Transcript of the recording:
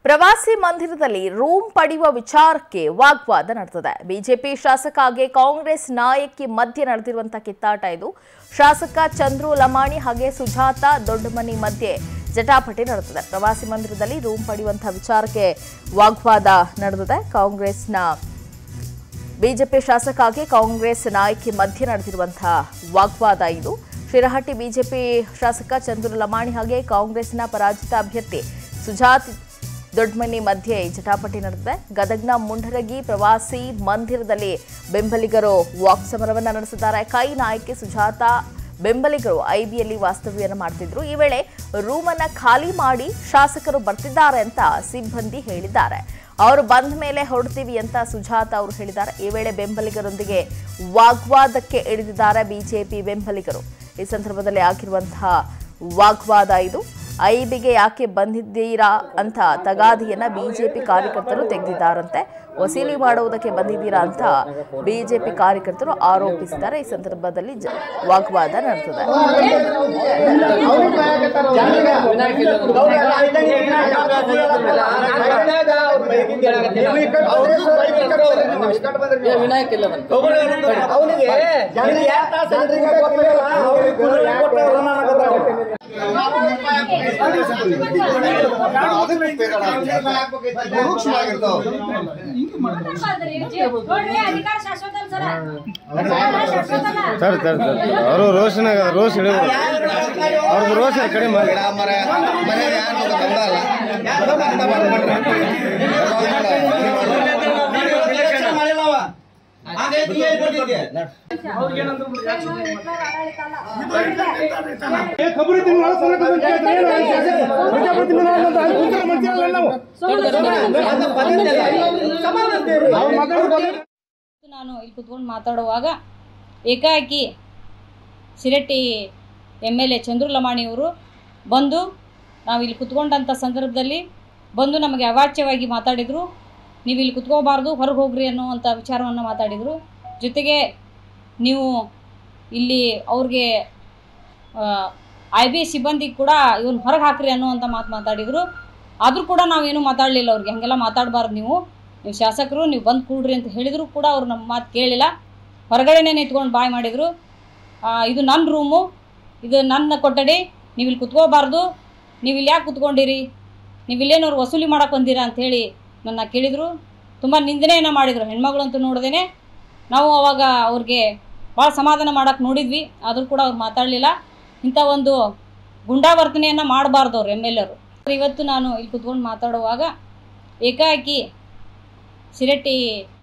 ಪ್ರವಾಸಿ ಮಂದಿರದಲ್ಲಿ ರೂಮ್ ಪಡೆಯುವ ವಿಚಾರಕ್ಕೆ ವಾಗ್ವಾದ ನಡೆದಿದೆ ಬಿಜೆಪಿ ಶಾಸಕ ಹಾಗೆ ಕಾಂಗ್ರೆಸ್ ನಾಯಕಿ ಮಧ್ಯೆ ನಡೆದಿರುವಂತಹ ಕಿತ್ತಾಟ ಇದು ಶಾಸಕ ಚಂದ್ರು ಲಮಾಣಿ ಹಾಗೆ ಸುಜಾತ ದೊಡ್ಡಮನಿ ಮಧ್ಯೆ ಜಟಾಪಟಿ ನಡೆದಿದೆ ಪ್ರವಾಸಿ ಮಂದಿರದಲ್ಲಿ ರೂಮ್ ಪಡೆಯುವಂತಹ ವಿಚಾರಕ್ಕೆ ವಾಗ್ವಾದ ನಡೆದಿದೆ ಕಾಂಗ್ರೆಸ್ನ ಬಿಜೆಪಿ ಶಾಸಕ ಹಾಗೆ ಕಾಂಗ್ರೆಸ್ ನಾಯಕಿ ಮಧ್ಯೆ ನಡೆದಿರುವಂತಹ ವಾಗ್ವಾದ ಇದು ಶಿರಹಟ್ಟಿ ಬಿಜೆಪಿ ಶಾಸಕ ಚಂದ್ರು ಲಮಾಣಿ ಹಾಗೆ ಕಾಂಗ್ರೆಸ್ನ ಪರಾಜಿತ ಅಭ್ಯರ್ಥಿ ಸುಜಾತ್ ದೊಡ್ಮನಿ ಮಧ್ಯೆ ಜಟಾಪಟಿ ನಡೆದಿದೆ ಗದಗ್ನ ಮುಂಡರಗಿ ಪ್ರವಾಸಿ ಮಂದಿರದಲ್ಲಿ ಬೆಂಬಲಿಗರು ವಾಕ್ ಸಮರವನ್ನ ನಡೆಸಿದ್ದಾರೆ ಕೈ ನಾಯಕಿ ಸುಜಾತ ಬೆಂಬಲಿಗರು ಐಬಿಯಲ್ಲಿ ವಾಸ್ತವ್ಯವನ್ನು ಮಾಡ್ತಿದ್ರು ಈ ವೇಳೆ ರೂಮನ್ನ ಖಾಲಿ ಮಾಡಿ ಶಾಸಕರು ಬರ್ತಿದ್ದಾರೆ ಅಂತ ಸಿಬ್ಬಂದಿ ಹೇಳಿದ್ದಾರೆ ಅವರು ಬಂದ ಮೇಲೆ ಹೊರಡ್ತೀವಿ ಅಂತ ಸುಜಾತ ಅವರು ಹೇಳಿದ್ದಾರೆ ಈ ವೇಳೆ ಬೆಂಬಲಿಗರೊಂದಿಗೆ ವಾಗ್ವಾದಕ್ಕೆ ಇಳಿದಿದ್ದಾರೆ ಬಿಜೆಪಿ ಬೆಂಬಲಿಗರು ಈ ಸಂದರ್ಭದಲ್ಲಿ ಆಗಿರುವಂತಹ ವಾಗ್ವಾದ ಇದು ಐಬಿಗೆ ಯಾಕೆ ಬಂದಿದ್ದೀರಾ ಅಂತ ತಗಾದಿಯನ್ನ ಬಿಜೆಪಿ ಕಾರ್ಯಕರ್ತರು ತೆಗೆದಿದ್ದಾರಂತೆ ವಸೂಲಿ ಮಾಡುವುದಕ್ಕೆ ಬಂದಿದ್ದೀರಾ ಅಂತ ಬಿಜೆಪಿ ಕಾರ್ಯಕರ್ತರು ಆರೋಪಿಸಿದ್ದಾರೆ ಈ ಸಂದರ್ಭದಲ್ಲಿ ಜ- ವಾಗ್ವಾದ ನಡೆದಿದೆ ವಿನಾಯಕ್ ಇಲ್ಲ ಬಂತು ಅವನಿಗೆ ನೋಡ್ರಿ ಅಧಿಕಾರ ಶಾಶ್ವತ ಅಲ್ಲ ಸರ. ಶಾಶ್ವತ ಅಲ್ಲ. ಸರ್ ಸರ್ ಸರ್ ಅವರು ರೋಷನಾಗ ರೋಷ್ ಹಿಡಿದು ಅವ್ರದ್ದು ರೋಷ ಕಡಿಮೆ ಮಾಡಿ ಆಡಳಿತ ಅಲ್ಲ. ಇವತ್ತು ನಾನು ಇಲ್ಲಿ ಕುತ್ಕೊಂಡು ಮಾತಾಡುವಾಗ ಏಕಾಏಕಿ Shiratti M L A Chandru ಲಮಾಣಿಯವರು ಬಂದು ನಾವು ಇಲ್ಲಿ ಕುತ್ಕೊಂಡಂಥ ಸಂದರ್ಭದಲ್ಲಿ ಬಂದು ನಮಗೆ ಅವಾಚ್ಯವಾಗಿ ಮಾತಾಡಿದರು ನೀವು ಇಲ್ಲಿ ಕುತ್ಕೋಬಾರ್ದು ಹೊರಗೆ ಹೋಗ್ರಿ ಅನ್ನುವಂಥ ವಿಚಾರವನ್ನು ಮಾತಾಡಿದರು ಜೊತೆಗೆ ನೀವು ಇಲ್ಲಿ ಅವ್ರಿಗೆ ಐ ಬಿ ಸಿಬ್ಬಂದಿ ಕೂಡ ಇವನು ಹೊರಗೆ ಹಾಕ್ರಿ ಅನ್ನುವಂಥ ಮಾತು ಮಾತಾಡಿದರು ಆದರೂ ಕೂಡ ನಾವೇನು ಮಾತಾಡಲಿಲ್ಲ ಅವ್ರಿಗೆ ಹಾಗೆಲ್ಲ ಮಾತಾಡಬಾರ್ದು ನೀವು ನೀವು ಶಾಸಕರು ನೀವು ಬಂದು ಕೂಡ್ರಿ ಅಂತ ಹೇಳಿದರೂ ಕೂಡ ಅವ್ರು ನಮ್ಮ ಮಾತು ಕೇಳಿಲ್ಲ ಹೊರಗಡೆನೇ ನಿಂತ್ಕೊಂಡು ಬಾಯ್ ಮಾಡಿದರು ಇದು ನನ್ನ ರೂಮು ಇದು ನನ್ನ ಕೊಠಡಿ ನೀವು ಇಲ್ಲಿ ಕುತ್ಕೋಬಾರ್ದು ನೀವು ಇಲ್ಲಿ ಯಾಕೆ ಕುತ್ಕೊಂಡಿರಿ ನೀವು ಇಲ್ಲೇನವ್ರು ವಸೂಲಿ ಮಾಡಕ್ಕೆ ಬಂದಿರಾ ಅಂಥೇಳಿ ನನ್ನ ಕೇಳಿದರು ತುಂಬ ನಿಂದನೆಯನ್ನು ಮಾಡಿದರು ಹೆಣ್ಮಗಳಂತೂ ನೋಡ್ದೇನೆ ನಾವು ಅವಾಗ ಅವ್ರಿಗೆ ಭಾಳ ಸಮಾಧಾನ ಮಾಡೋಕ್ಕೆ ನೋಡಿದ್ವಿ ಆದರೂ ಕೂಡ ಅವ್ರು ಮಾತಾಡಲಿಲ್ಲ ಇಂಥ ಒಂದು ಗುಂಡಾವರ್ತನೆಯನ್ನು ಮಾಡಬಾರ್ದು ಅವ್ರು ಎಮ್ ಎಲ್ ಎರು ಇವತ್ತು ನಾನು ಇಲ್ಲಿ ಕುತ್ಕೊಂಡು ಮಾತಾಡುವಾಗ ಏಕಾಏಕಿ ಶಿರಟ್ಟಿ